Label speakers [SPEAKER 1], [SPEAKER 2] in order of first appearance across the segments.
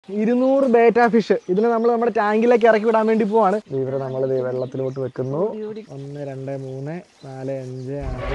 [SPEAKER 1] ഇരുന്നൂറ് beta fish ഇതിനെ നമ്മൾ നമ്മുടെ ടാങ്കിലേക്ക് ഇറക്കി വിടാൻ വേണ്ടി പോവാണ് ഇവരെ നമ്മൾ വെള്ളത്തിലോട്ട് വെക്കുന്നു ഒന്ന് രണ്ട് മൂന്ന് നാല് അഞ്ച് ആറ്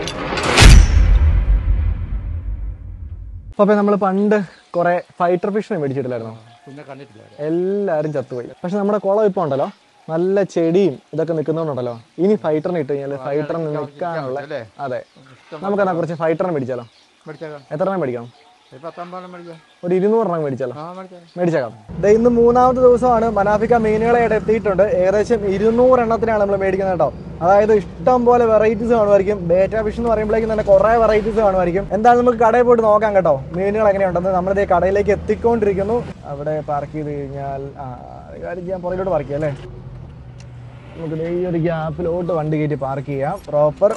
[SPEAKER 1] അപ്പൊ നമ്മൾ പണ്ട് കുറെ ഫൈറ്റർ ഫിഷിനെ മേടിച്ചിട്ടില്ലായിരുന്നോ
[SPEAKER 2] പിന്നെ കണ്ടിട്ടില്ല
[SPEAKER 1] എല്ലാരും ചത്തുപോയി പക്ഷെ നമ്മുടെ കുളം ഇപ്പൊ ഉണ്ടല്ലോ നല്ല ചെടിയും ഇതൊക്കെ നിൽക്കുന്നുണ്ടല്ലോ ഇനി ഫൈറ്ററിന് ഇട്ട് കഴിഞ്ഞാൽ ഫൈറ്ററിന് നിൽക്കാനുള്ള
[SPEAKER 2] അല്ലേ
[SPEAKER 1] അതെ നമുക്കെന്നാ കുറച്ച് ഫൈറ്ററിനെ മേടിച്ചാലോ
[SPEAKER 2] മേടിച്ചേക്കാം
[SPEAKER 1] എത്ര എണ്ണം മേടിക്കണം
[SPEAKER 2] ഒരു പത്താമ്പളം മേടിക്കാം
[SPEAKER 1] ഒരു ഇരുന്നൂറെണ്ണം മേടിച്ചാലോ
[SPEAKER 2] ആ മേടിച്ചേക്കാം
[SPEAKER 1] മേടിച്ചേക്കാം ദേ ഇന്ന് മൂന്നാമത്തെ ദിവസമാണ് മനാഫിക്ക മീനുകളായിട്ട് എത്തിയിട്ടുണ്ട് ഏകദേശം ഇരുന്നൂറ് എണ്ണത്തിനാണ് നമ്മൾ മേടിക്കുന്നത് കേട്ടോ അതായത് ഇഷ്ടം പോലെ വെറൈറ്റീസ് കാണുമായിരിക്കും ബേറ്റ ഫിഷ് എന്ന് പറയുമ്പോഴേക്കും തന്നെ കുറേ വെറൈറ്റീസ് കാണുമായിരിക്കും എന്തായാലും നമുക്ക് കടയിൽ പോയിട്ട് നോക്കാം കേട്ടോ മീനുകൾ എങ്ങനെയുണ്ടെന്ന് നമ്മളിത് കടയിലേക്ക് എത്തിക്കൊണ്ടിരിക്കുന്നു അവിടെ പാർക്ക് ചെയ്ത് കഴിഞ്ഞാൽ ആ ഒരു കാര്യം ചെയ്യാൻ പുറകിലോട്ട് പാർക്ക് ചെയ്യാം അല്ലേ നമുക്ക് ദേ ഈ ഒരു ഗ്യാപ്പിലോട്ട് വണ്ടി കയറ്റി പാർക്ക് ചെയ്യാം പ്രോപ്പർ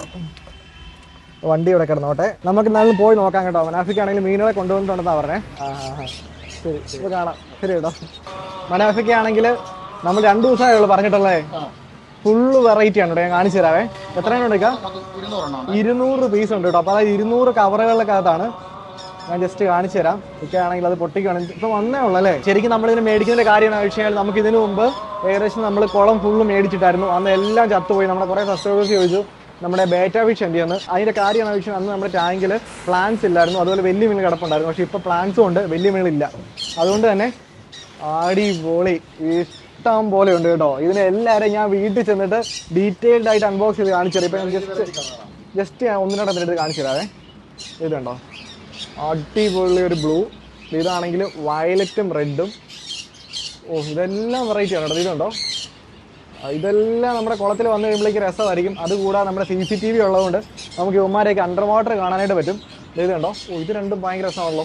[SPEAKER 1] വണ്ടി ഇവിടെ കിടന്നോട്ടെ നമുക്ക് എന്നാലും പോയി നോക്കാം കേട്ടോ മനാഫിക്ക് ആണെങ്കിൽ മീനുകളെ കൊണ്ടുവന്നിട്ടുണ്ടെന്നാ പറഞ്ഞേ ആ ആ, ആ. ശരി ഇപ്പൊ കാണാം ശരി കേട്ടോ മനാഫിക്ക് ആണെങ്കിൽ നമ്മൾ രണ്ടു ദിവസമേ ഉള്ളൂ പറഞ്ഞിട്ടുള്ളേ ഫുള്ള് വെറൈറ്റി ആണ് കേട്ടോ ഞാൻ കാണിച്ചു തരാവേ എത്രയാണ് എടുക്കാം
[SPEAKER 2] ഇരുന്നൂറെണ്ണം
[SPEAKER 1] ഇരുന്നൂറ് പീസ് ഉണ്ട് കേട്ടോ അപ്പൊ അതായത് ഇരുന്നൂറ് കവറുകളിലൊക്കകത്താണ് ഞാൻ ജസ്റ്റ് കാണിച്ചു തരാം ഒക്കെ ആണെങ്കിൽ അത് പൊട്ടിക്കുകയാണെങ്കിൽ ഇപ്പൊ വന്നേ ഉള്ളൂ അല്ലേ ശരിക്കും നമ്മൾ ഇതിന് മേടിക്കുന്നതിന്റെ കാര്യം എന്താണെന്ന് വെച്ച് കഴിഞ്ഞാൽ നമുക്ക് ഇതിനു മുമ്പ് ഏകദേശം നമ്മൾ കുളം ഫുള്ള് മേടിച്ചിട്ടായിരുന്നു അന്ന് എല്ലാം ചത്തുപോയി നമ്മുടെ കുറെ സബ്സ്ക്രൈബേഴ്സ് ചോദിച്ചു നമ്മുടെ ബേറ്റ ഫിഷ് എന്ത് ചെയ്യുന്നത് അതിന്റെ കാര്യം എന്താണെന്ന് വെച്ചാൽ അന്ന് നമ്മുടെ ടാങ്കിൽ പ്ലാന്റ്സ് ഇല്ലായിരുന്നു അതുപോലെ വലിയ മീൻ കിടപ്പുണ്ടായിരുന്നു പക്ഷെ ഇപ്പൊ പ്ലാന്റ്സും ഉണ്ട് വലിയ മീനില്ല അതുകൊണ്ട് തന്നെ അടിപൊളി ഇഷ്ടം പോലെ ഉണ്ട് കേട്ടോ ഇതിനെ എല്ലാവരും ഞാൻ വീട്ടിൽ ചെന്നിട്ട് ഡീറ്റെയിൽഡ് ആയിട്ട് അൺബോക്സ് ചെയ്ത് കാണിച്ചു തരാം ഇപ്പൊ ഞാൻ ജസ്റ്റ് ജസ്റ്റ് ഞാൻ ഒന്നിനോട് എടുത്ത് കാണിച്ചു തരാവേ ഇത് കണ്ടോ അടിപൊളി ഒരു ബ്ലൂ ഇതാണെങ്കിൽ വയലറ്റും റെഡും ഓ ഇതെല്ലാം വെറൈറ്റി ആണ് കേട്ടോ ഇതുണ്ടോ ആ, ഇതെല്ലാം നമ്മുടെ കുളത്തിൽ വന്നു കഴിയുമ്പോഴേക്ക് രസമായിരിക്കും അതുകൂടാതെ നമ്മുടെ സി സി ടി വി ഉള്ളതുകൊണ്ട് നമുക്ക് ഇവന്മാരെയൊക്കെ അണ്ടർ വാട്ടർ കാണാനായിട്ട് പറ്റും ദേ ഇത് കണ്ടോ ഓ ഇത് രണ്ടും ഭയങ്കര രസമാണല്ലോ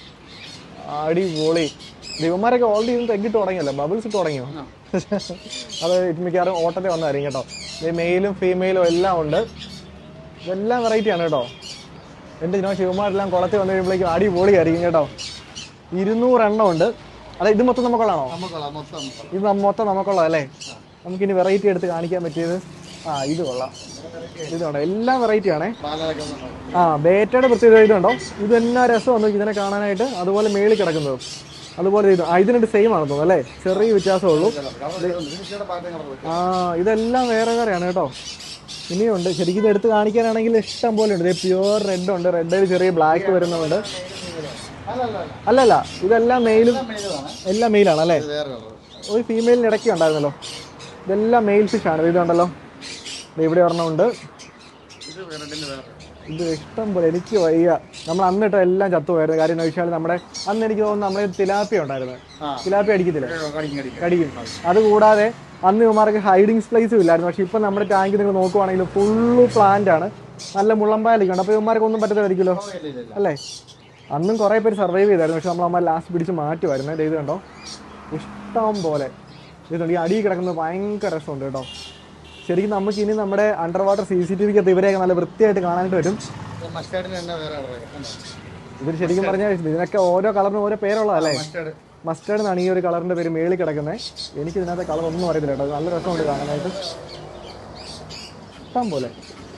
[SPEAKER 1] അടിപൊളി ഇവന്മാരൊക്കെ ഓൾറെഡി ഇന്ന് തെക്കിട്ട് തുടങ്ങിയല്ലോ ബബിൾസ് ഇട്ട് തുടങ്ങിയോ അത് മിക്കവാറും ഓട്ടത്തിൽ വന്നായിരിക്കും കേട്ടോ ഇത് മെയിലും ഫീമെയിലും എല്ലാം ഉണ്ട് ഇതെല്ലാം വെറൈറ്റി ആണ് കേട്ടോ എൻ്റെ ഇതിനോ ശിവന്മാരെല്ലാം കുളത്തിൽ വന്നു കഴിയുമ്പോഴേക്കും അടിപൊളിയായിരിക്കും കേട്ടോ ഇരുന്നൂറെണ്ണം ഉണ്ട് അതെ ഇത് മൊത്തം നമുക്കുള്ളതാണോ
[SPEAKER 2] നമുക്കുള്ള മൊത്തം
[SPEAKER 1] ഇത് നം- മൊത്തം നമുക്കുള്ളത് അല്ലേ നമുക്കിനി വെറൈറ്റി എടുത്ത് കാണിക്കാൻ പറ്റിയത് ആ ഇത് കൊള്ളാം ഇത് വേണം എല്ലാം വെറൈറ്റി ആണേ
[SPEAKER 2] പാലൊക്കെ
[SPEAKER 1] ആ ബേറ്റയുടെ പ്രത്യേകത ഇതുണ്ടോ ഇത് എന്നാ രസമാണ് ഇതിനെ കാണാനായിട്ട് അതുപോലെ മേളിൽ കിടക്കുന്നത് അതുപോലെ ഇത് ആ ഇതിനുണ്ട് സെയിം ആണെന്ന് തോന്നുന്നു അല്ലേ ചെറിയ വ്യത്യാസമേ ഉള്ളൂ ആ ഇതെല്ലാം വേറെ വേറെയാണ് കേട്ടോ ഇനിയുണ്ട് ശരിക്കും ഇത് എടുത്ത് കാണിക്കാനാണെങ്കിൽ ഇഷ്ടം പോലെ ഉണ്ട് പ്യുവർ റെഡ് ഉണ്ട് റെഡിൽ ചെറിയ ബ്ലാക്ക് വരുന്നുണ്ട് അല്ലല്ല ഇതെല്ലാം മെയിലും എല്ലാം മെയിലാണ് അല്ലേ
[SPEAKER 2] വേറെ
[SPEAKER 1] ഒരു ഫീമെയിലിന് ഇടയ്ക്ക് ഉണ്ടായിരുന്നല്ലോ ഇതെല്ലാം മെയിൽ ഫിഷ് ആണ് ഇതുണ്ടല്ലോ ദേ ഇവിടെ ഒരെണ്ണമുണ്ട്
[SPEAKER 2] ഇത് റെഡിന് വേറെ
[SPEAKER 1] ഇത് ഇഷ്ടം പോലെ എനിക്ക് വയ്യ നമ്മൾ അന്നിട്ട് എല്ലാം ചത്തുപോയായിരുന്നു കാര്യം എന്ന് വെച്ചാൽ നമ്മുടെ അന്ന് എനിക്ക് തോന്നുന്നു നമ്മളെ തിലാപ്പി ഉണ്ടായിരുന്നു
[SPEAKER 2] ആ.
[SPEAKER 1] തിലാപ്പി അടിക്കത്തില്ല
[SPEAKER 2] കടിക്കും കടിക്കും
[SPEAKER 1] കടിക്കും അതുകൂടാതെ അന്ന് ഇവന്മാർക്ക് ഹൈഡിങ് സ്പ്ലേസും ഇല്ലായിരുന്നു പക്ഷെ ഇപ്പം നമ്മുടെ ടാങ്ക് നിങ്ങൾ നോക്കുവാണെങ്കിൽ ഫുള്ള് പ്ലാന്റ് ആണ് നല്ല മുള്ളമ്പായാലൊക്കെ ഉണ്ട് അപ്പോൾ ഇവന്മാർക്ക് ഒന്നും പറ്റത്തില്ലായിരിക്കുമല്ലോ
[SPEAKER 2] ഇല്ല ഇല്ല ഇല്ല
[SPEAKER 1] അല്ലേ അന്നും കുറേ പേര് സർവൈവ് ചെയ്തായിരുന്നു പക്ഷെ നമ്മൾ അമ്മ ലാസ്റ്റ് പിടിച്ച് മാറ്റുമായിരുന്നു ദേ ഇത് കണ്ടോ ഇഷ്ടം പോലെ ഇതുണ്ട് ഈ അടിയിൽ കിടക്കുന്നത് ഭയങ്കര രസമുണ്ട് കേട്ടോ ശരിക്കും നമുക്ക് ഇനി നമ്മുടെ under water C C T വിക്കകത്ത് ഇവരെയൊക്കെ നല്ല വൃത്തിയായിട്ട് കാണാനായിട്ട് വരും
[SPEAKER 2] മസ്റ്റാർഡിന് തന്നെ വേറെ
[SPEAKER 1] ഇവർ ശരിക്കും പറഞ്ഞാൽ ഇതിനൊക്കെ ഓരോ കളറിനും ഓരോ പേരുള്ളതല്ലേ
[SPEAKER 2] മസ്റ്റാർഡ്
[SPEAKER 1] മസ്റ്റേർഡ് എന്നാണ് ഈ ഒരു കളറിന്റെ പേര് മേളിൽ കിടക്കുന്നത് എനിക്ക് ഇതിനകത്തെ കളർ ഒന്നും അറിയത്തില്ല കേട്ടോ നല്ല രസമുണ്ട് കാണാനായിട്ട് ഇഷ്ടം പോലെ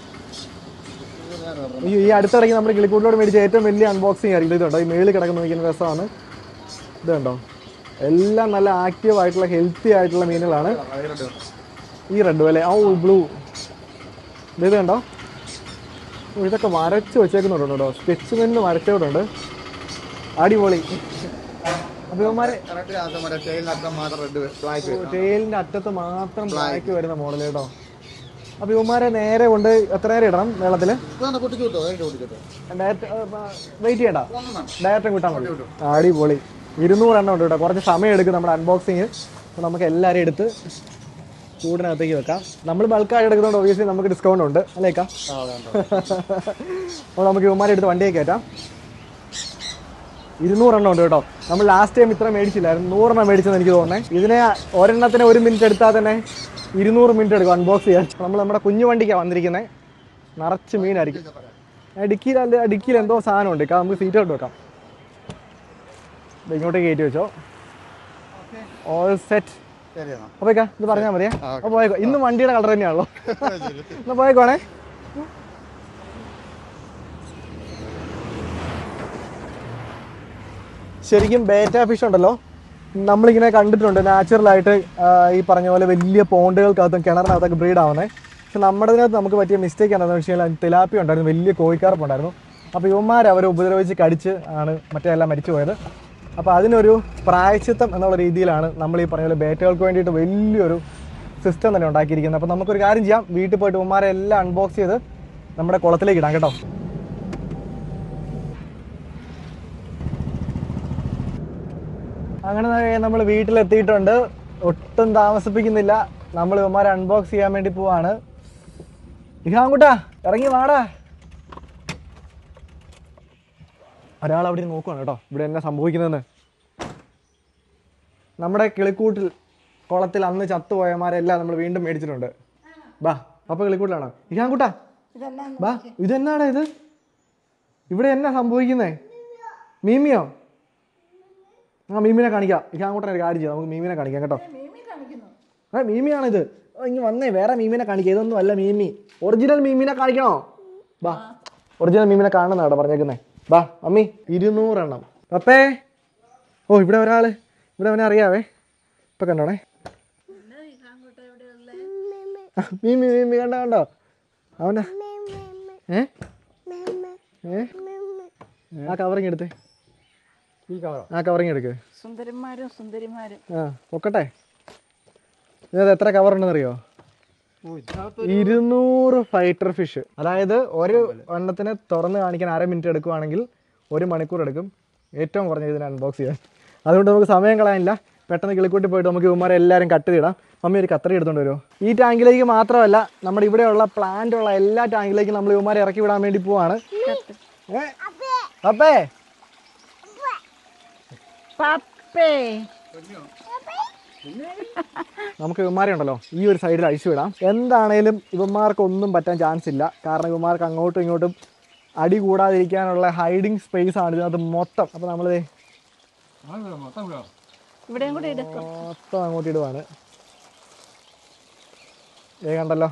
[SPEAKER 1] ഈ ഈ അടുത്തിടയ്ക്ക് നമ്മൾ കിളിക്കൂട്ടിലോട് മേടിച്ച ഏറ്റവും വലിയ അൺബോക്സിങ് ആയിരിക്കും ഇതുണ്ടോ ഈ മേളിൽ കിടക്കുന്ന നോക്കുന്ന രസമാണ് ഇത് കണ്ടോ എല്ലാം നല്ല ആക്റ്റീവ് ആയിട്ടുള്ള ഹെൽത്തി ആയിട്ടുള്ള മീനുകളാണ് ഈ റെഡ് അല്ലേ ഓ ബ്ലൂ ഇത് കണ്ടോ ഓ, ഇതൊക്കെ വരച്ച് വെച്ചേക്കുന്നുണ്ട് കേട്ടോ സ്കെച്ച് പെന്ന് വരച്ചോടുണ്ട് അടിപൊളി അപ്പൊ ഇവന്മാരെ
[SPEAKER 2] കറക്റ്റ് അത് മറ്റേ ചെയിലിനർത്ഥം മാത്രം റെഡ് ബ്ലാക്ക്
[SPEAKER 1] ടേലിന്റെ അറ്റത്ത് മാത്രം ബ്ലാക്ക് വരുന്ന മോഡൽ കേട്ടോ അപ്പൊ ഇവന്മാരെ നേരെ കൊണ്ട് എത്ര നേരം ഇടണം വെള്ളത്തില്
[SPEAKER 2] ഇതാണ് പൊട്ടിച്ചു കിട്ടോ നേരിട്ട് പൊട്ടിച്ചിട്ടോ
[SPEAKER 1] ഡയറക്റ്റ് വെയിറ്റ് ചെയ്യണ്ട
[SPEAKER 2] ഒന്നും വേണം
[SPEAKER 1] ഡയറക്റ്റ് കിട്ടാൻ മതി അടിപൊളി ഇരുന്നൂറ് എണ്ണം ഉണ്ട് കേട്ടോ കുറച്ച് സമയം എടുക്കും നമ്മുടെ അൺബോക്സിങ് അപ്പോൾ നമുക്ക് എല്ലാവരും എടുത്ത് കൂടിനകത്തേക്ക് വെക്കാം നമ്മൾ ബൾക്കായിട്ട് എടുക്കുന്നതുകൊണ്ട് ഒബിയസ്ലി നമുക്ക് ഡിസ്കൗണ്ട് ഉണ്ട് അല്ലേക്കാ
[SPEAKER 2] ആ വേണ്ട
[SPEAKER 1] അപ്പോൾ നമുക്ക് ഇവന്മാരെ എടുത്ത് വണ്ടിയെ കയറ്റാം ഇരുന്നൂറെണ്ണം ഉണ്ട് കേട്ടോ നമ്മൾ ലാസ്റ്റ് ടൈം ഇത്ര മേടിച്ചില്ലായിരുന്നു നൂറെണ്ണം മേടിച്ചെന്ന് എനിക്ക് തോന്നുന്നത് ഇതിനെ ഒരെണ്ണത്തിന് ഒരു മിനിറ്റ് എടുത്താൽ തന്നെ ഇരുന്നൂറ് മിനിറ്റ് എടുക്കും അൺബോക്സ് ചെയ്യാൻ നമ്മൾ നമ്മുടെ കുഞ്ഞു വണ്ടിക്കാണ് വന്നിരിക്കുന്നത് നിറച്ച് മീനായിരിക്കും ആ ഡിക്കിയിൽ അല്ല ഡിക്കിയിൽ എന്തോ സാധനം ഉണ്ട് ഇക്കാ നമുക്ക് സീറ്റ് ഇട്ട് വെക്കാം ദേ ഇങ്ങോട്ട് കയറ്റി വെച്ചോ ഓൾ സെറ്റ്
[SPEAKER 2] ശരി എന്നാ
[SPEAKER 1] അപ്പോൾ ഇക്കാ ഇത് പറഞ്ഞാൽ മതിയേ
[SPEAKER 2] ആ,
[SPEAKER 1] അപ്പോൾ പോയേക്കോ ഇന്ന് വണ്ടിയുടെ കളർ തന്നെയാണല്ലോ എന്നാ പോയേക്കോണേ ശരിക്കും ബേറ്റ ഫിഷ് ഉണ്ടല്ലോ നമ്മളിങ്ങനെ കണ്ടിട്ടുണ്ട് നാച്ചുറലായിട്ട് ഈ പറഞ്ഞ പോലെ വലിയ പോണ്ടുകൾക്കകത്തും കിണറിനകത്തൊക്കെ ബ്രീഡ് ആവുന്നത് പക്ഷെ നമ്മുടെ ഇതിനകത്ത് നമുക്ക് പറ്റിയ മിസ്റ്റേക്ക് എന്താണെന്ന് വെച്ച് കഴിഞ്ഞാൽ തിലാപ്പി ഉണ്ടായിരുന്നു വലിയ കോഴിക്കാർപ്പുണ്ടായിരുന്നു അപ്പോൾ ഇവന്മാർ അവരെ ഉപദ്രവിച്ച് കടിച്ച് ആണ് മറ്റേ എല്ലാം മരിച്ചു പോയത് അപ്പോൾ അതിനൊരു പ്രായച്ചിത്തം എന്നുള്ള രീതിയിലാണ് നമ്മൾ ഈ പറഞ്ഞ പോലെ ബേറ്റകൾക്ക് വേണ്ടിയിട്ട് വലിയൊരു സിസ്റ്റം തന്നെ ഉണ്ടാക്കിയിരിക്കുന്നത് അപ്പോൾ നമുക്കൊരു കാര്യം ചെയ്യാം വീട്ടിൽ പോയിട്ട് ഉമ്മാരെ എല്ലാം അൺബോക്സ് ചെയ്ത് നമ്മുടെ കുളത്തിലേക്ക് ഇടാം കേട്ടോ അങ്ങനെ നമ്മൾ വീട്ടിലെത്തിയിട്ടുണ്ട് ഒട്ടും താമസിപ്പിക്കുന്നില്ല നമ്മൾ ഇവന്മാരെ അൺബോക്സ് ചെയ്യാൻ വേണ്ടി പോവാണ് ഇഹാങ്കുട്ടാ ഇറങ്ങി വാടാ ഒരാൾ അവിടെ ഇരുന്ന് നോക്കുവാണ് കേട്ടോ ഇവിടെ എന്നാ സംഭവിക്കുന്നതെന്ന് നമ്മുടെ കിളിക്കൂട്ടിൽ കുളത്തിൽ അന്ന് ചത്തുപോയമാരെല്ലാം നമ്മൾ വീണ്ടും മേടിച്ചിട്ടുണ്ട് ബാ അപ്പൊ കിളിക്കൂട്ടിലാണോ ഇഹാങ്കുട്ടാ ബാ ഇതെന്നാടാ ഇത് ഇവിടെ എന്നാ സംഭവിക്കുന്നേ മീമിയോ ആ മീമിനെ കാണിക്കാം ഇഹാങ്കുട്ടനെ ഒരു കാര്യം ചെയ്യാം നമുക്ക് മീമിനെ കാണിക്കാം കേട്ടോ ആ മീമിയാണിത് ഓ, ഇങ്ങ് വന്നേ വേറെ മീമിനെ കാണിക്കാം ഇതൊന്നും അല്ല മീമി ഒറിജിനൽ മീമിനെ കാണിക്കണോ ബാ ഒറിജിനൽ മീമിനെ കാണുന്ന കേട്ടോ പറഞ്ഞേക്കുന്നേ ബാ മമ്മി ഇരുന്നൂറെണ്ണം പപ്പേ ഓ ഇവിടെ ഒരാള് ഇവിടെ അവനെ അറിയാവേ ഇപ്പൊ കണ്ടോണേ ആ, മീമി മീമി കണ്ടോ കണ്ടോ അവനാ ഏ ഏ ആ കവറിങ് എടുത്തേ
[SPEAKER 2] ഈ കവറോ
[SPEAKER 1] ആ കവറിങ് എടുക്ക്
[SPEAKER 3] സുന്ദരന്മാരും സുന്ദരിമാരും
[SPEAKER 1] ആ പൊക്കട്ടെ ഇതിനകത്ത് എത്ര കവർ ഉണ്ടെന്ന് അറിയോ
[SPEAKER 2] ഓ ഇതിനകത്ത്
[SPEAKER 1] ഇരുന്നൂറ് ഫൈറ്റർ ഫിഷ് അതായത് ഒരു എണ്ണത്തിന് തുറന്ന് കാണിക്കാൻ അര മിനിറ്റ് എടുക്കുവാണെങ്കിൽ ഒരു മണിക്കൂർ എടുക്കും ഏറ്റവും കുറഞ്ഞ ഇതിന് അൺബോക്സ് ചെയ്യാൻ അതുകൊണ്ട് നമുക്ക് സമയം കളയാനില്ല പെട്ടെന്ന് കിളിക്കൂട്ടി പോയിട്ട് നമുക്ക് ഇവന്മാരെ എല്ലാവരും കട്ട് ചെയ്തിടാം മമ്മി ഒരു കത്രി എടുത്തോണ്ട് വരുമോ ഈ ടാങ്കിലേക്ക് മാത്രമല്ല നമ്മുടെ ഇവിടെയുള്ള പ്ലാന്റ് ഉള്ള എല്ലാ ടാങ്കിലേക്കും നമ്മൾ ഇവന്മാരെ ഇറക്കി വിടാൻ വേണ്ടി പോവാണ് ഏ? അപ്പേ
[SPEAKER 3] പപ്പേ
[SPEAKER 1] നമുക്ക് ഇവന്മാരെ ഉണ്ടല്ലോ ഈ ഒരു സൈഡിൽ അഴിച്ചു വിടാം എന്താണേലും ഇവന്മാർക്ക് ഒന്നും പറ്റാൻ ചാൻസ് ഇല്ല കാരണം ഇവന്മാർക്ക് അങ്ങോട്ടും ഇങ്ങോട്ടും അടി കൂടാതിരിക്കാനുള്ള ഹൈഡിങ് സ്പേസ് ആണ് ഇതിനകത്ത് മൊത്തം അപ്പോൾ നമ്മൾ
[SPEAKER 2] മൊത്തം വിടാം
[SPEAKER 3] ഇവിടെയും കൂടെ എടുക്കും
[SPEAKER 1] മൊത്തം അങ്ങോട്ട് ഇടുവാണ് ഏ കണ്ടല്ലോ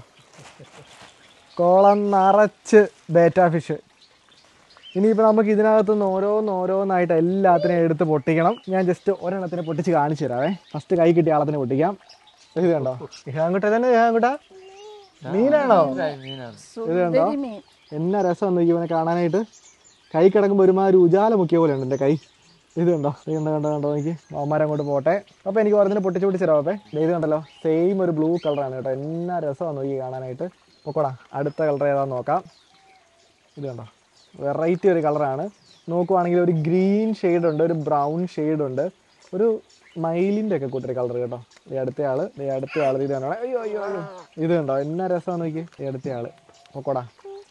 [SPEAKER 1] കോളം നിറച്ച് ബേറ്റ ഫിഷ് ഇനിയിപ്പോൾ നമുക്ക് ഇതിനകത്തുനിന്ന് ഓരോന്ന് ഓരോന്നായിട്ട് എല്ലാത്തിനെയും എടുത്ത് പൊട്ടിക്കണം ഞാൻ ജസ്റ്റ് ഒരെണ്ണത്തിനെ പൊട്ടിച്ച് കാണിച്ചു തരാവേ ഫസ്റ്റ് കൈ കിട്ടിയ ആളത്തിനെ പൊട്ടിക്കാം ഇത് കണ്ടോ ഇഹാങ്കുട്ട തന്നെ ഇഹാങ്കുട്ട മീനാണോ ഇത് കണ്ടോ
[SPEAKER 3] സുന്ദരിമീൻ
[SPEAKER 1] എന്നാ രസം നോക്കി ഇവനെ കാണാനായിട്ട് കൈ കിടക്കുമ്പോൾ ഒരുമാതിരി ഉജാല മുക്കിയ പോലെ ഉണ്ട് എൻ്റെ കൈ ഇത് കണ്ടോ ഇത് കണ്ടോ കണ്ടോ കണ്ടോ നോക്കി അവന്മാരെ അങ്ങോട്ട് പോട്ടെ അപ്പോൾ എനിക്ക് പറഞ്ഞതിന് പൊട്ടിച്ച് പൊട്ടിച്ച് തരാം അപ്പേ ദേ ഇത് കണ്ടല്ലോ സെയിം ഒരു ബ്ലൂ കളറാണ് കേട്ടോ എന്നാ രസമാണ് നോക്കി കാണാനായിട്ട് പൊക്കോടാ അടുത്ത കളർ ഏതാന്ന് നോക്കാം ഇത് കണ്ടോ വെറൈറ്റി ഒരു കളറാണ് നോക്കുവാണെങ്കിൽ ഒരു ഗ്രീൻ ഷെയ്ഡ് ഉണ്ട് ഒരു ബ്രൗൺ ഷെയ്ഡ് ഉണ്ട് ഒരു മയിലിൻ്റെ ഒക്കെ കൂട്ടൊരു കളർ കേട്ടോ ഈ അടുത്ത ആള് ഈ അടുത്ത ആള് ഇത് കണ്ടോ അയ്യോ അയ്യോ അയ്യോ ഇത് കണ്ടോ എന്നാ രസമാണ് നോക്കി ഈ അടുത്ത ആള് പൊക്കോടാ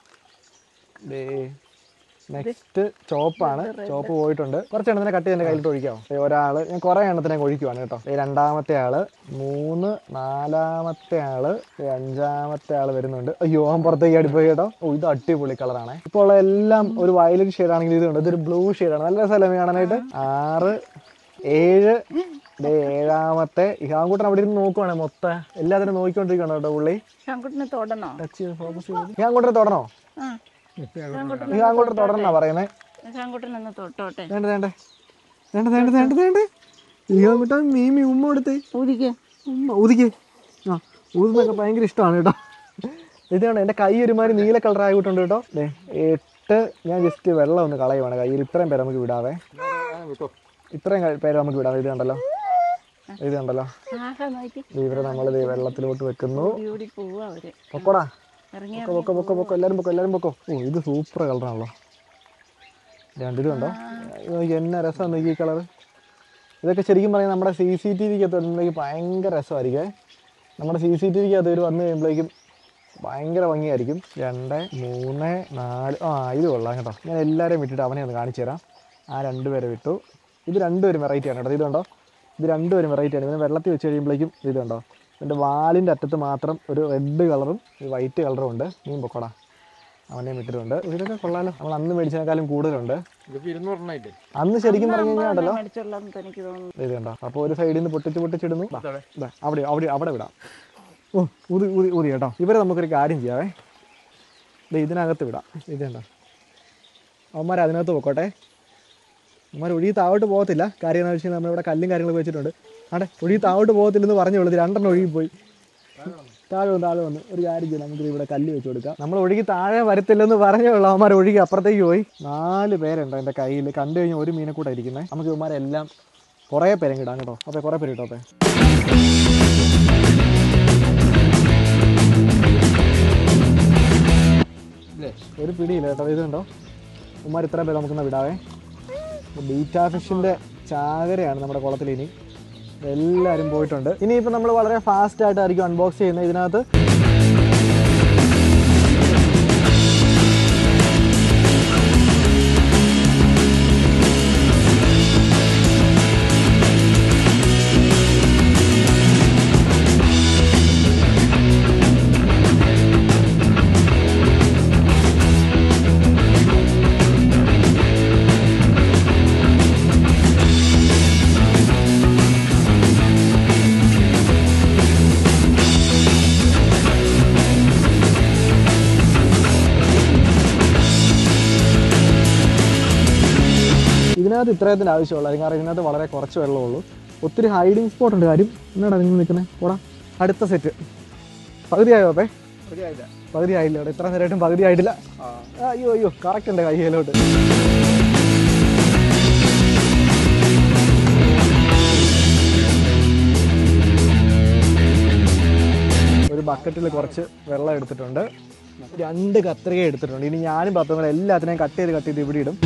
[SPEAKER 1] ദേ നെക്സ്റ്റ് ചോപ്പാണ് ചോപ്പ് പോയിട്ടുണ്ട് കുറച്ച് എണ്ണത്തിനെ കട്ട് ചെയ്ത് കയ്യിലിട്ട് ഒഴിക്കാമോ ദേ ഒരാള് ഞാൻ കുറേ എണ്ണത്തിനെ ഒഴിക്കുവാണ് കേട്ടോ ദേ രണ്ടാമത്തെ ആള് മൂന്ന് നാലാമത്തെ ആള് ദേ അഞ്ചാമത്തെ ആള് വരുന്നുണ്ട് അയ്യോ അവൻ പുറത്തേക്ക് അടിപ്പോയി കേട്ടോ ഓ ഇത് അടിപൊളി കളറാണ് ഇപ്പോൾ ഉള്ള എല്ലാം ഒരു വയലറ്റ് ഷെയ്ഡ് ആണെങ്കിൽ ഇതുണ്ട് ഇതൊരു ബ്ലൂ ഷെയ്ഡാണ് നല്ല രസമല്ലേ കാണാനായിട്ട് ആറ് ഏഴ് ദേ ഏഴാമത്തെ ഇഹാങ്കൂട്ടൻ അവിടെ ഇരുന്ന് നോക്കുവാണ് മൊത്തം എല്ലാത്തിനും നോക്കിക്കൊണ്ടിരിക്കണം കേട്ടോ പുള്ളി
[SPEAKER 3] ശങ്കുട്ടിനെ തൊടണോ
[SPEAKER 1] ടച്ച് ചെയ്ത് ഫോക്കസ് ചെയ്ത് ഇഹാങ്കൂട്ടനെ തൊടണോ
[SPEAKER 3] ആ ശങ്കുട്ടൻ
[SPEAKER 1] ഇഹാങ്കൂട്ടൻ തൊടണമെന്നാ പറയുന്നത്
[SPEAKER 3] ശങ്കുട്ടൻ ഒന്ന് തൊട്ടോട്ടെ
[SPEAKER 1] വേണ്ട വേണ്ട വേണ്ട വേണ്ട വേണ്ട വേണ്ട ഇയാൾക്കിட்ட മീമി ഉമ്മ കൊടുത്തേ
[SPEAKER 3] ഊതിക്ക്
[SPEAKER 1] ഉമ്മ ഊതിക്ക് ആ ഊതുന്നൊക്കെ ഭയങ്കര ഇഷ്ടമാണ് കേട്ടോ ഇതാണ് എൻ്റെ കൈ ഒരുമാതിരി നീല കളർ ആയിട്ടുണ്ട് കേട്ടോ ദേ എട്ട് ഞാൻ ജസ്റ്റ് വെള്ളം ഒന്ന് കളയുവാണ് കയ്യിൽ ഇത്രയും പേര് നമുക്ക് വിടാവേ
[SPEAKER 2] വിട്ടോ
[SPEAKER 1] ഇത്രയും ക- പേര് നമുക്ക് വിടാം ഇത് കണ്ടല്ലോ ഇത് കണ്ടല്ലോ
[SPEAKER 3] ആഹാ നോക്കി
[SPEAKER 1] ദേ ഇവരെ നമ്മൾ വെള്ളത്തിലോട്ട് വെക്കുന്നു
[SPEAKER 3] ഓടി പോവാ അവര്
[SPEAKER 1] പൊക്കോടാ
[SPEAKER 3] ഇറങ്ങിയ
[SPEAKER 1] പൊക്കോ പൊക്കോ പൊക്കോ പൊക്കോ എല്ലാവരും പൊക്കോ എല്ലാവരും പൊക്കോ ഓ ഇത് സൂപ്പർ കളറാണല്ലോ രണ്ടിത് കണ്ടോ ഇത് നോക്കി എന്നാ രസമാണ് നോക്കി ഈ കളർ ഇതൊക്കെ ശരിക്കും പറഞ്ഞാൽ നമ്മുടെ സി സി ടി വിക്ക് വരുമ്പോഴേക്കും ഭയങ്കര രസമായിരിക്കും നമ്മുടെ സി സി ടി വിക്ക് അത് ഒരു വന്നു കഴിയുമ്പോഴേക്കും ഭയങ്കര ഭംഗിയായിരിക്കും രണ്ട് മൂന്ന് നാല് ആ ഇത് കൊള്ളാം കേട്ടോ ഞാൻ എല്ലാവരെയും വിട്ടിട്ട് അവനെ ഒന്ന് കാണിച്ചു തരാം ആ രണ്ടുപേരെ വിട്ടു ഇത് രണ്ടുപേരും വെറൈറ്റി ആണ് കേട്ടോ ഇത് കണ്ടോ ഇത് രണ്ടുപേരും വെറൈറ്റി ആണ് ഇതിനെ വെള്ളത്തിൽ വെച്ച് കഴിയുമ്പോഴേക്കും ഇത് കണ്ടോ ഇതിൻ്റെ വാലിൻ്റെ അറ്റത്ത് മാത്രം ഒരു റെഡ് കളറും ഒരു വൈറ്റ് കളറും ഉണ്ട് മീൻ പൊക്കോടാ അവനെയും വിട്ടിട്ടുണ്ട് ഇതൊക്കെ കൊള്ളാലോ നമ്മൾ അന്ന് മേടിച്ചതിനേക്കാളും കൂടുതലുണ്ട്
[SPEAKER 2] ഇതിപ്പോ ഇരുന്നൂറെണ്ണായില്ലേ
[SPEAKER 1] അന്ന് ശരിക്കും പറഞ്ഞു കഴിഞ്ഞാൽ ഉണ്ടല്ലോ
[SPEAKER 3] മേടിച്ചുള്ളതെന്ന് എനിക്ക് തോന്നുന്നു
[SPEAKER 1] ഇത് കണ്ടോ അപ്പോൾ ഒരു സൈഡിൽ നിന്ന് പൊട്ടിച്ച് പൊട്ടിച്ചിടുന്നു ദാ, ദാ, അവിടെ അവിടെ അവിടെ വിടാം ഓ ഊതി ഊതി ഊതി കേട്ടോ ഇവരെ നമുക്കൊരു കാര്യം ചെയ്യാവേ ദേ ഇതിനകത്ത് വിടാം ഇത് കണ്ടോ അവന്മാർ അതിനകത്ത് പൊക്കോട്ടെ ഇവന്മാർ ഒഴുകി താഴോട്ട് പോകത്തില്ല കാര്യം എന്താ വെച്ചാൽ നമ്മളിവിടെ കല്ലും കാര്യങ്ങളൊക്കെ വെച്ചിട്ടുണ്ട് ആടെ ഒഴുകി താഴോട്ട് പോകത്തില്ലെന്ന് പറഞ്ഞോളൂ ഇത് രണ്ടെണ്ണം ഒഴുകി പോയി താഴെ വന്ന് താഴെ വന്ന് ഒരു കാര്യം ചെയ്യാം നമുക്ക് ഇവിടെ കല്ല് വെച്ച് കൊടുക്കാം നമ്മൾ ഒഴുകി താഴെ വരത്തില്ലെന്ന് പറഞ്ഞുള്ള അവന്മാർ ഒഴുകി അപ്പുറത്തേക്ക് പോയി നാല് പേരുണ്ട് എൻ്റെ കയ്യിൽ കണ്ടു കഴിഞ്ഞാൽ ഒരു മീനെ കൂടെ ഇരിക്കുന്നത് നമുക്ക് ഇവന്മാരെല്ലാം കുറേ പേരും കിടാം കേട്ടോ അപ്പോൾ കുറേ പേര് കിട്ടോ അപ്പോൾ
[SPEAKER 2] ഇല്ലേ
[SPEAKER 1] ഒരു പിടിയില്ല കേട്ടോ ഇത് കണ്ടോ ഉമ്മാർ ഇത്രയും പേര് നമുക്കൊന്ന് വിടാവേ ബീറ്റാ ഫിഷിൻ്റെ ചാകരയാണ് നമ്മുടെ കുളത്തിൽ ഇനി എല്ലാവരും പോയിട്ടുണ്ട് ഇനിയിപ്പോൾ നമ്മൾ വളരെ ഫാസ്റ്റ് ആയിട്ടായിരിക്കും അൺബോക്സ് ചെയ്യുന്നത് ഇതിനകത്ത് ഇതിനകത്ത് ഇത്രയത്തിൻ്റെ ആവശ്യമുള്ളത് കാരണം ഇതിനകത്ത് വളരെ കുറച്ച് വെള്ളമുള്ളൂ ഒത്തിരി ഹൈഡിങ് സ്പോട്ട് ഉണ്ട് കാര്യം എന്നാടാ നിങ്ങൾ നിൽക്കുന്നത് പോടാ അടുത്ത സെറ്റ് പകുതിയായോ അപ്പേ
[SPEAKER 2] ശരിയായില്ല
[SPEAKER 1] പകുതി ആയില്ല ഇവിടെ ഇത്ര നേരമായിട്ടും പകുതി ആയിട്ടില്ല
[SPEAKER 2] ആ
[SPEAKER 1] ആ, അയ്യോ അയ്യോ കറക്റ്റ് ഉണ്ട് കയ്യിലോട്ട് ഒരു ബക്കറ്റിൽ കുറച്ച് വെള്ളം എടുത്തിട്ടുണ്ട് രണ്ട് കത്രിക എടുത്തിട്ടുണ്ട് ഇനി ഞാനും പപ്പയും കൂടെ എല്ലാത്തിനെയും കട്ട് ചെയ്ത് കട്ട് ചെയ്ത് ഇവിടെ ഇടും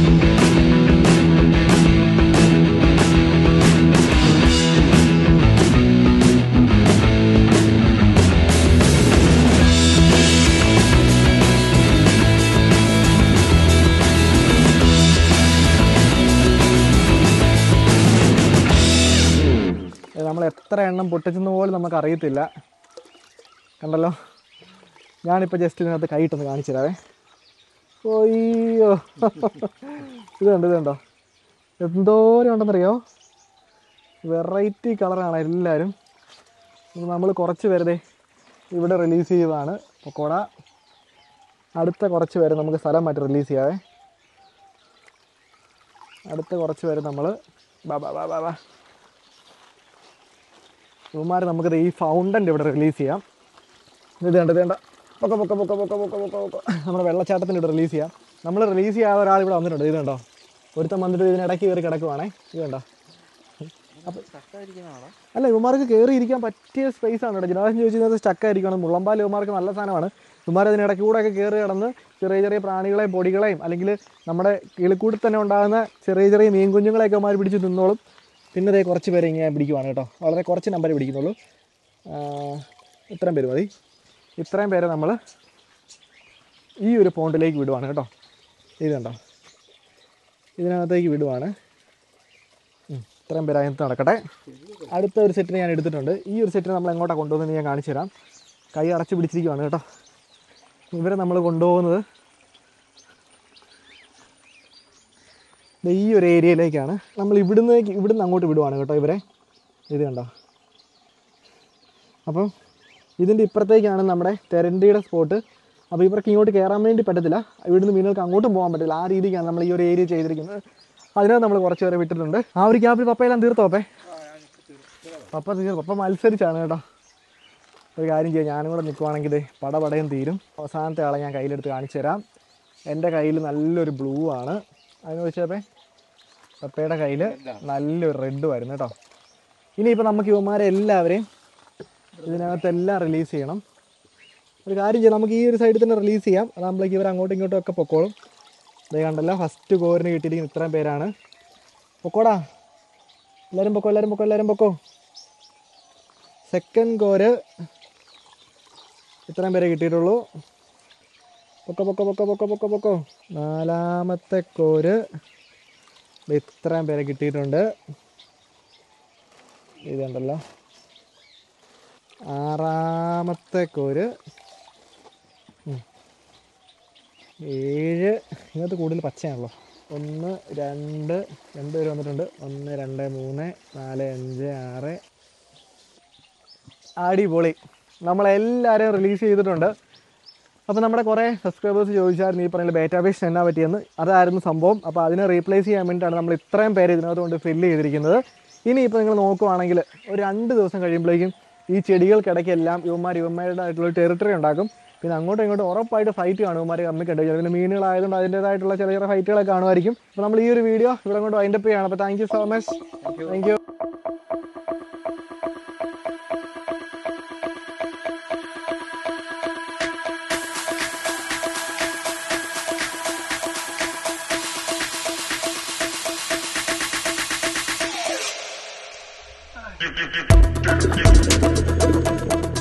[SPEAKER 1] ഇത് നമ്മൾ എത്ര എണ്ണം പൊട്ടിച്ചെന്ന് പോലും നമുക്ക് അറിയത്തില്ല കണ്ടല്ലോ ഞാനിപ്പോൾ ജസ്റ്റ് ഇതിനകത്ത് കൈയിട്ടൊന്ന് കാണിച്ചു തരാവേ ഒയ്യോ ഇത് കണ്ടോ ഇത് കണ്ടോ എന്തോരം ഉണ്ടെന്നറിയോ വെറൈറ്റി കളറാണ് എല്ലാവരും നമ്മൾ കുറച്ച് പേരതേ ഇവിടെ റിലീസ് ചെയ്തതാണ് പക്കോട അടുത്ത കുറച്ച് പേര് നമുക്ക് സ്ഥലം മാറ്റി റിലീസ് ചെയ്യാവേ അടുത്ത കുറച്ച് പേര് നമ്മൾ ബാ ബാ ബാ ബാ ബാ ഇവന്മാർ നമുക്കത് ഈ ഫൗണ്ടൻ്റെ ഇവിടെ റിലീസ് ചെയ്യാം ഇത് കണ്ട ഇത് കണ്ട പൊക്ക പൊക്ക പൊക്ക പൊക്ക പൊക്ക പൊക്ക പൊക്ക നമ്മുടെ വെള്ളച്ചാട്ടത്തിൻ്റെ ഇവിടെ റിലീസ് ചെയ്യാം നമ്മൾ റിലീസ് ചെയ്യാതെ ഒരാൾ ഇവിടെ വന്നിട്ടുണ്ട് ഇത് കണ്ടോ ഒരുത്തൻ വന്നിട്ട് ഇതിനിടയ്ക്ക് കയറി കിടക്കുവാണേ ഇത് കണ്ടോ അല്ല ഇവന്മാർക്ക് കയറി ഇരിക്കാൻ പറ്റിയ സ്പേസ് ആണ് കേട്ടോ ജിനാശം ചോദിച്ചത് സ്റ്റക്കായിരിക്കണം മുള്ളമ്പാൽ ഇവന്മാർക്ക് നല്ല സാധനമാണ് ഇവന്മാർ അതിനിടയ്ക്ക് കൂടെ ഒക്കെ കയറി കിടന്ന് ചെറിയ ചെറിയ പ്രാണികളെയും പൊടികളെയും അല്ലെങ്കിൽ നമ്മുടെ കിളിക്കൂട്ടിൽ തന്നെ ഉണ്ടാകുന്ന ചെറിയ ചെറിയ മീൻ കുഞ്ഞുങ്ങളെയൊക്കെ ഇവന്മാർ പിടിച്ച് തിന്നോളും പിന്നെ ദേ കുറച്ച് പേരെ ഇങ്ങനെ പിടിക്കുവാണ് കേട്ടോ വളരെ കുറച്ച് നമ്പർ പിടിക്കുന്നുള്ളൂ ആ, ഇത്രയും പേര് മതി ഇത്രയും പേരെ നമ്മൾ ഈ ഒരു പോണ്ടിലേക്ക് വിടുവാണ് കേട്ടോ ഇത് കണ്ടോ ഇതിനകത്തേക്ക് വിടുവാണ് ഉം, ഇത്രയും പേര് അതിനകത്ത് നടക്കട്ടെ അടുത്ത ഒരു സെറ്റിന് ഞാൻ എടുത്തിട്ടുണ്ട് ഈ ഒരു സെറ്റിന് നമ്മൾ എങ്ങോട്ടാണ് കൊണ്ടുപോകുന്നത് ഞാൻ കാണിച്ചു തരാം കൈ അടച്ച് പിടിച്ചിരിക്കുവാണ് കേട്ടോ ഇവരെ നമ്മൾ കൊണ്ടുപോകുന്നത് ദേ ഈ ഒരു ഏരിയയിലേക്കാണ് നമ്മൾ ഇവിടുന്ന് ഇവിടുന്ന് അങ്ങോട്ട് വിടുവാണ് കേട്ടോ ഇവരെ ഇത് കണ്ടോ അപ്പം ഇതിൻ്റെ ഇപ്പുറത്തേക്കാണ് നമ്മുടെ തെരണ്ടിയുടെ സ്പോട്ട് അപ്പോൾ ഇവർക്ക് ഇങ്ങോട്ട് കയറാൻ വേണ്ടി പറ്റത്തില്ല ഇവിടുന്ന് മീനുകൾക്ക് അങ്ങോട്ടും പോകാൻ പറ്റില്ല ആ രീതിക്കാണ് നമ്മൾ ഈ ഒരു ഏരിയ ചെയ്തിരിക്കുന്നത് അതിനകത്ത് നമ്മൾ കുറച്ച് പേരെ വിട്ടിട്ടുണ്ട് ആ ഒരു ക്യാപ്പിൽ പപ്പയെല്ലാം തീർത്തോ പപ്പേ പപ്പ തീർ പപ്പ മത്സരിച്ചാണ് കേട്ടോ ഒരു കാര്യം ചെയ്യാം ഞാനും കൂടെ നിൽക്കുവാണെങ്കിൽ ഇത് പടപടയും തീരും അവസാനത്തെ ആളെ ഞാൻ കയ്യിലെടുത്ത് കാണിച്ചു തരാം എൻ്റെ കയ്യിൽ നല്ലൊരു ബ്ലൂ ആണ് അതിന് വെച്ചപ്പേ പപ്പയുടെ കയ്യിൽ നല്ലൊരു റെഡ് വരുന്നു കേട്ടോ ഇനിയിപ്പോൾ നമുക്ക് ഇവന്മാരെ എല്ലാവരെയും ഇതിനകത്ത് എല്ലാം റിലീസ് ചെയ്യണം ഒരു കാര്യം ചെയ്യാം നമുക്ക് ഈ ഒരു സൈഡിൽ തന്നെ റിലീസ് ചെയ്യാം അതാകുമ്പോഴേക്ക് ഇവർ അങ്ങോട്ടും ഇങ്ങോട്ടും ഒക്കെ പൊക്കോളും ഇതേ കണ്ടല്ലോ ഫസ്റ്റ് കോറിന് കിട്ടിയിരിക്കുന്ന ഇത്രയും പേരാണ് പൊക്കോടാ എല്ലാവരും പൊക്കോ എല്ലാവരും പൊക്കോ എല്ലാവരും പൊക്കോ സെക്കൻഡ് കോര് ഇത്രയും പേരെ കിട്ടിയിട്ടുള്ളൂ പൊക്കോ പൊക്കോ പൊക്കോ പൊക്കോ പൊക്കോ പൊക്കോ നാലാമത്തെ കോര് ദേ ഇത്രയും പേരെ കിട്ടിയിട്ടുണ്ട് ഇതുണ്ടല്ലോ ആറാമത്തെ കോര് ഉം. ഏഴ് ഇതിനകത്ത് കൂടുതൽ പച്ചയാണല്ലോ ഒന്ന് രണ്ട് രണ്ട് പേര് വന്നിട്ടുണ്ട് ഒന്ന് രണ്ട് മൂന്ന് നാല് അഞ്ച് ആറ് അടിപൊളി നമ്മളെല്ലാവരെയും റിലീസ് ചെയ്തിട്ടുണ്ട് അപ്പോൾ നമ്മുടെ കുറേ സബ്സ്ക്രൈബേഴ്സ് ചോദിച്ചായിരുന്നു ഈ പറയുന്ന ബേറ്റാബേസ് എന്നാ പറ്റിയെന്ന് അതായിരുന്നു സംഭവം അപ്പോൾ അതിനെ റീപ്ലേസ് ചെയ്യാൻ വേണ്ടിയിട്ടാണ് നമ്മൾ ഇത്രയും പേര് ഇതിനകത്ത് കൊണ്ട് ഫില്ല് ചെയ്തിരിക്കുന്നത് ഇനി ഇപ്പോൾ നിങ്ങൾ നോക്കുവാണെങ്കിൽ ഒരു രണ്ട് ദിവസം കഴിയുമ്പോഴേക്കും ഈ ചെടികൾക്കിടയ്ക്കെല്ലാം ഇവന്മാർ ഇവന്മാരുടെ ആയിട്ടുള്ള ടെറിട്ടറി ഉണ്ടാക്കും പിന്നെ അങ്ങോട്ടും ഇങ്ങോട്ടും ഉറപ്പായിട്ട് ഫൈറ്റ് കാണും ഇവന്മാർ കമ്മിക്കുണ്ട് പിന്നെ മീനുകളായതുകൊണ്ട് അതിൻ്റേതായിട്ടുള്ള ചെറിയ ചെറിയ ഫൈറ്റുകളൊക്കെ കാണുമായിരിക്കും അപ്പോൾ നമ്മൾ ഈ ഒരു വീഡിയോ ഇവിടെ കൊണ്ട് വൈൻഡപ്പ് ചെയ്യണം അപ്പോൾ thank you so much thank you
[SPEAKER 4] Thank you.